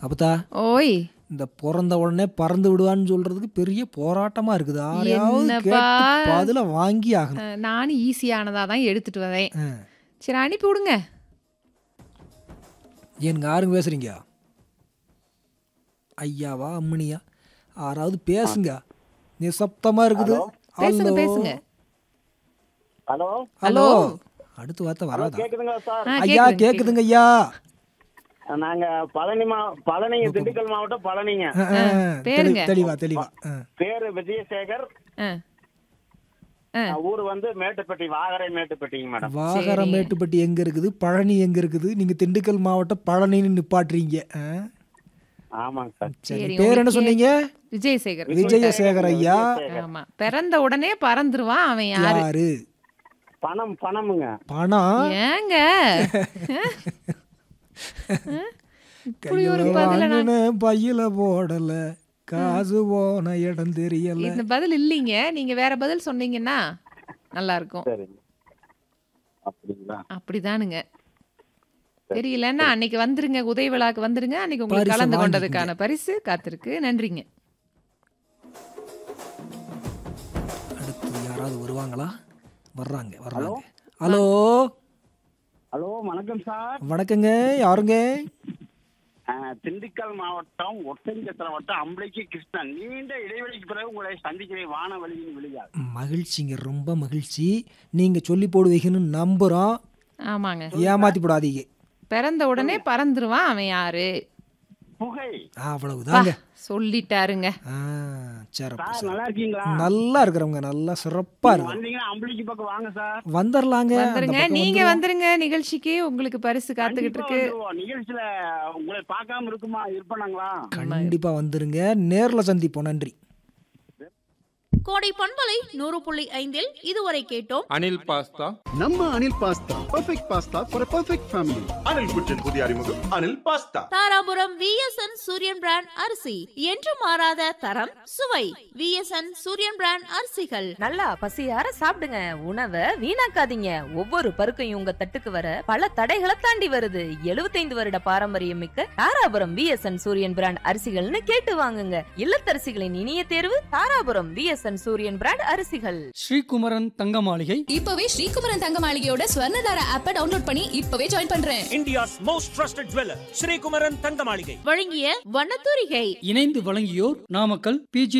அப்பத்தா ஓய் இந்த பிறந்த உடனே பறந்து விடுவான்னு சொல்றதுக்கு பெரிய போராட்டமா இருக்குது யாரையாவது என்னப்பா? கேட்டு பதில வாங்கி ஆகணும் அஹ், நானும் ஈஸியானதாக தான் எடுத்துட்டு வரேன் ஆ. சரி அனுப்பி விடுங்க ஏனுங்க யாருங்க பேசுறீங்க ஐயாவா அம்மனியா யாராவது பேசுங்க நிசப்தமா இருக்குது பேசுங்க ஹலோ பேசுங்க ஹலோ ஹலோ அடுத்த வார்த்தை வராதா கேக்குதுங்களா சார் ஆ, ஐயா கேக்குதுங்க, கேக்குதுங்க ஐயா நாங்க பழனி மா பழனி திண்டுக்கல் மாவட்டம் பழனிங்க ஆ, ஆ, பேருங்க. தெளி- தெளிவா தெளிவா ஆ. பேரு விஜயசேகர் ஆ. ஆ. ஊர் வந்து மேட்டுப்பட்டி வாகரை மேட்டுப்பட்டிங்க மேடம் வாகரம் மேட்டுப்பட்டி எங்க இருக்குது பழனி எங்க இருக்குது நீங்க திண்டுக்கல் மாவட்டம் பழனின்னு நிப்பாட்டுறீங்க ஆ? ஆமாங்க சார் சரி சரி, பேர் என்ன உங்களுக்கு சொன்னீங்க விஜயசேகர் விஜயசேகர் ஐயா ஆமா பிறந்த உடனே பறந்துருவான் அவன் யாரு யாரு பணம் பணமுங்க பணம் ஏங்க இப்படி ஒரு கையில பதில நான் வாங்கின பையில போடல காசு போன இடம் தெரியல இந்த பதில் இல்லைங்க நீங்க வேற பதில் சொன்னீங்கன்னா நல்லா இருக்கும் சரிங்க அப்படிங்களா அப்படிதானுங்க தெரியலன்னா அன்னைக்கு வந்துருங்க உதவி விழாக்கு வந்துருங்க அன்னைக்கு உங்களுக்கு பரிசை கலந்து வாங்கிக்கங்க. கொண்டதுக்கான பரிசு காத்திருக்கு நன்றிங்க அடுத்து யாராவது வருவாங்களா வர்றாங்க வர்றாங்க ஹலோ ஹலோ வணக்கம் சார் வணக்கங்க யாருங்க திண்டுக்கல் மாவட்டம் ஒட்டஞ்சத்திரம் வட்டம் அம்பளைக்கு கிருஷ்ணன் நீண்ட இடைவெளிக்கு பிறகு உங்களை சந்திக்கிறேன் வானவழியின் விழியால் மகிழ்ச்சிங்க ரொம்ப மகிழ்ச்சி நீங்க சொல்லி போடுவீங்கன்னு நம்புறோம் ஆமாங்க ஏமாத்தி போடாதீங்க பிறந்த உடனே பறந்துருவான் அவன் யாரு புகை அவ்வளவுதாங்க சொல்லிட்டாருங்க ஆ, சிறப்பு சார் சிறப்பு. நல்லா இருக்கீங்களா நல்லா இருக்கிறவங்க நல்லா சிறப்பா இருக்கு வந்தீங்கன்னா அம்பளிக்கு பக்கம் வாங்க சார் வந்துடலாங்க அந்த வந்துருங்க பக்கம் நீங்க வந்துருவோம். வந்துருங்க நிகழ்ச்சிக்கு உங்களுக்கு பரிசு காத்துக்கிட்டு கண்டிப்பா இருக்கு வந்துருவோம். நிகழ்ச்சியில உங்களை பார்க்காம இருக்குமா இருப்பானாங்களா கண்டிப்பா வந்துருங்க நேர்ல சந்திப்போம் நன்றி கோடை பண்பலை நூறு புள்ளி ஐந்தில் இதுவரை கேட்டோம் அனில் பாஸ்தா நம்ம Anil pasta perfect pasta for perfect family Anil kitchen புதிய அறிமுகம் Anil pasta Dharapuram VSN Suriyan brand அரிசி என்று மாறாத தரம் சுவை விஎஸ்என் சூரியன் பிராண்ட் அரிசிகள் நல்லா பசியார சாப்பிடுங்க உணவை வீணாக்காதீங்க ஒவ்வொரு பருக்கையும் உங்க தட்டுக்கு வர பல தடைகளை தாண்டி வருது 75 வருட பாரம்பரியம் மிக்க தாராபுரம் விஎஸ்என் சூரியன் பிராண்ட் அரிசிகள்னு கேட்டு வாங்குங்க இல்லத்தரசிகளின் இனிய தேர்வு தாராபுரம் விஎஸ்என் சூரியன் பிராண்ட் அரிசிகள் ஸ்ரீகுமரன் தங்க மாளிகை இப்பவே ஸ்ரீகுமரன் தங்க மாளிகையோட ஸ்வர்ணதார ஆப்பை டவுன்லோட் பண்ணி இப்பவே ஜாயின் பண்றேன் India's most trusted jeweller Srikumaran Thanga Maligai வழங்கிய வண்ணத்தூரிகை இணைந்து வழங்கியோர் நாமக்கல் பிஜி